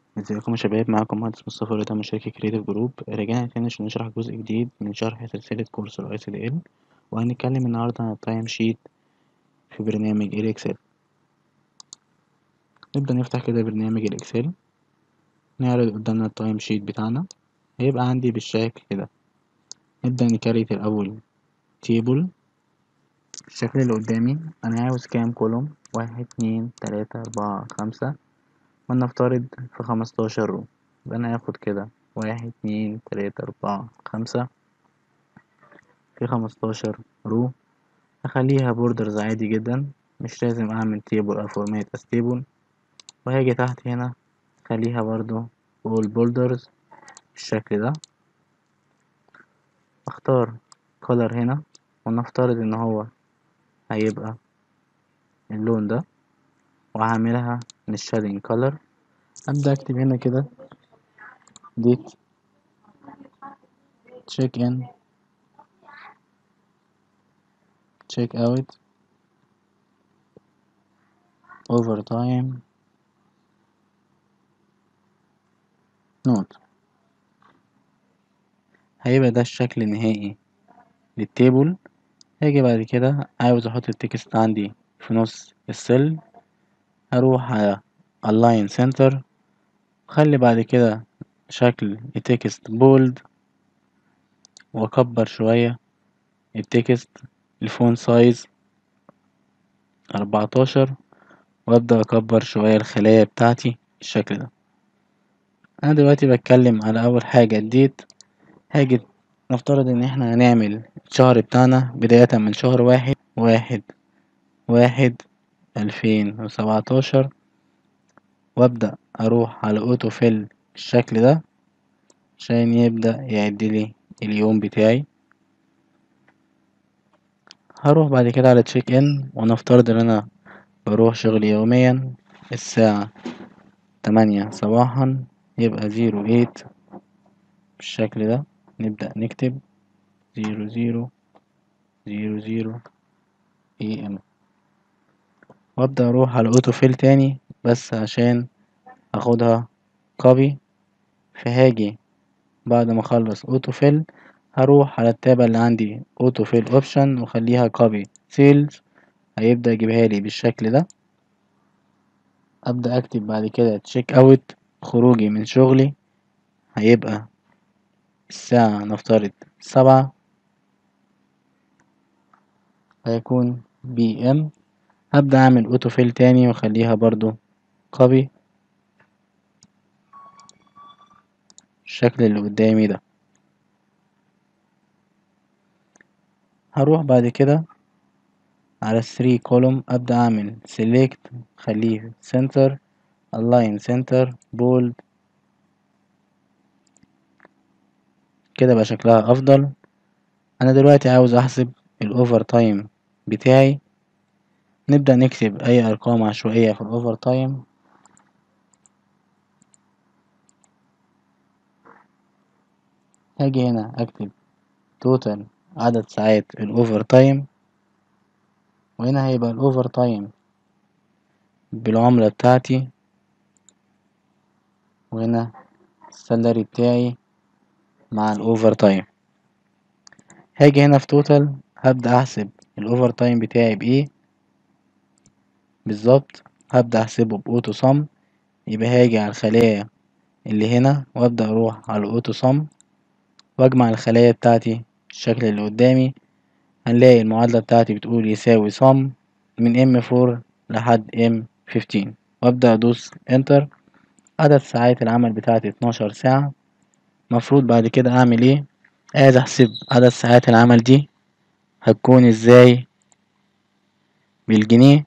ازيكم يا شباب معاكم مهندس مصطفى رضا من شركة كريتيف جروب رجعنا تاني عشان نشرح جزء جديد من شرح سلسلة كورس ال ICDL وهنتكلم النهاردة عن التايم شيت في برنامج الإكسل نبدأ نفتح كده برنامج الإكسل نعرض قدامنا التايم شيت بتاعنا هيبقى عندي بالشكل كده نبدأ نكريت الأول تيبل الشكل اللي قدامي أنا عاوز كام كولوم واحد اتنين تلاتة أربعة خمسة ولنفترض في خمستاشر رو يبقى أنا هاخد كده واحد اتنين تلاتة أربعة خمسة في خمستاشر رو أخليها بوردرز عادي جدا مش لازم أعمل تيبل أو فورمات أس تيبل وهاجي تحت هنا أخليها برضو all بوردرز بالشكل ده أختار color هنا ونفترض إن هو هيبقى اللون ده وهعملها مش shading color أبدأ أكتب هنا كده date check in check out overtime note هيبقى ده الشكل النهائي للتيبل هاجي بعد كده عاوز احط التكست عندي في نص السل هروح على align center خلي بعد كده شكل التكست بولد واكبر شوية التكست الفون سايز أربعتاشر وابدأ اكبر شوية الخلايا بتاعتي بالشكل ده انا دلوقتي بتكلم على اول حاجة الديت هاجي نفترض ان احنا هنعمل الشهر بتاعنا بداية من شهر واحد واحد واحد ألفين وسبعتاشر وابدأ اروح على اوتو فيل بالشكل ده عشان يبدأ يعدلي اليوم بتاعي هروح بعد كده على تشيك ان ونفترض ان انا بروح شغلي يوميا الساعة تمانية صباحا يبقى زيرو ايت بالشكل ده نبدأ نكتب زيرو زيرو زيرو زيرو اي ام وابدأ اروح على اوتو فيل تاني بس عشان اخدها كوبي فهاجي بعد ما اخلص اوتو فيل هروح على التابة اللي عندي اوتو فيل اوبشن واخليها كوبي سيلز هيبدأ يجيبها لي بالشكل ده ابدأ اكتب بعد كده تشيك اوت خروجي من شغلي هيبقى الساعة نفترض سبعة هيكون بي ام هبدأ اعمل اوتو فيل تاني واخليها برضو كوبي الشكل اللي قدامي ده هروح بعد كده على الثري كولوم ابدأ اعمل select خليه center align center bold كده بقى شكلها افضل انا دلوقتي عاوز احسب الاوفر تايم بتاعي نبدأ نكتب اي ارقام عشوائية في الاوفر تايم هاجي هنا اكتب توتال عدد ساعات الاوفر تايم وهنا هيبقى الاوفر تايم بالعملة بتاعتي وهنا السالري بتاعي مع الاوفر تايم هاجي هنا في توتال هبدأ احسب الاوفر تايم بتاعي بايه بالظبط هبدأ احسبه باوتو صم يبقى هاجي على الخلايا اللي هنا وابدأ اروح على الاوتو صم واجمع الخلايا بتاعتي الشكل اللي قدامي هنلاقي المعادلة بتاعتي بتقول يساوي صم من ام فور لحد ام فيفتين وابدأ ادوس انتر عدد ساعات العمل بتاعتي اتناشر ساعة مفروض بعد كده اعمل ايه عايز احسب عدد ساعات العمل دي هتكون ازاي بالجنيه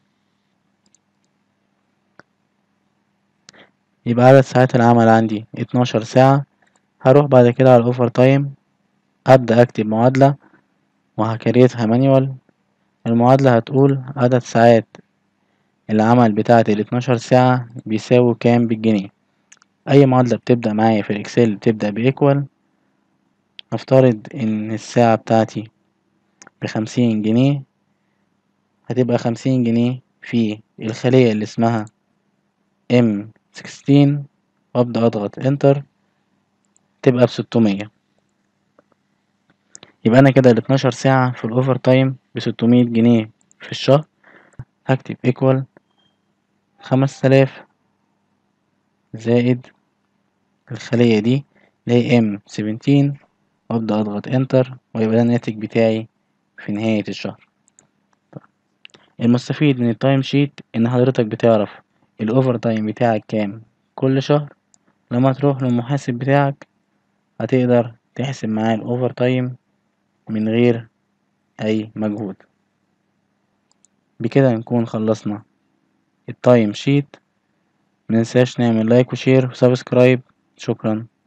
يبقى عدد ساعات العمل عندي اتناشر ساعة هروح بعد كده على الاوفر تايم ابدأ اكتب معادلة وهكريتها مانيوال المعادلة هتقول عدد ساعات العمل بتاعت الاتناشر ساعة بيساوي كام بالجنيه أي معادلة بتبدأ معايا في الإكسل بتبدأ بإيكوال نفترض إن الساعة بتاعتي بخمسين جنيه هتبقى خمسين جنيه في الخلية اللي اسمها ام سكستين وأبدأ أضغط انتر تبقى بستمية يبقى أنا كده الاتناشر ساعة في الأوفر تايم بستمية جنيه في الشهر هكتب ايكوال خمس تلاف زائد الخلية دي اللي هي ام سفنتين وأبدأ أضغط انتر ويبقى ده الناتج بتاعي في نهاية الشهر المستفيد من التايم شيت إن حضرتك بتعرف الأوفر تايم بتاعك كام كل شهر لما تروح للمحاسب بتاعك هتقدر تحسب معاه الأوفر تايم من غير أي مجهود بكده نكون خلصنا التايم شيت مننساش نعمل لايك وشير وسبسكرايب شكرا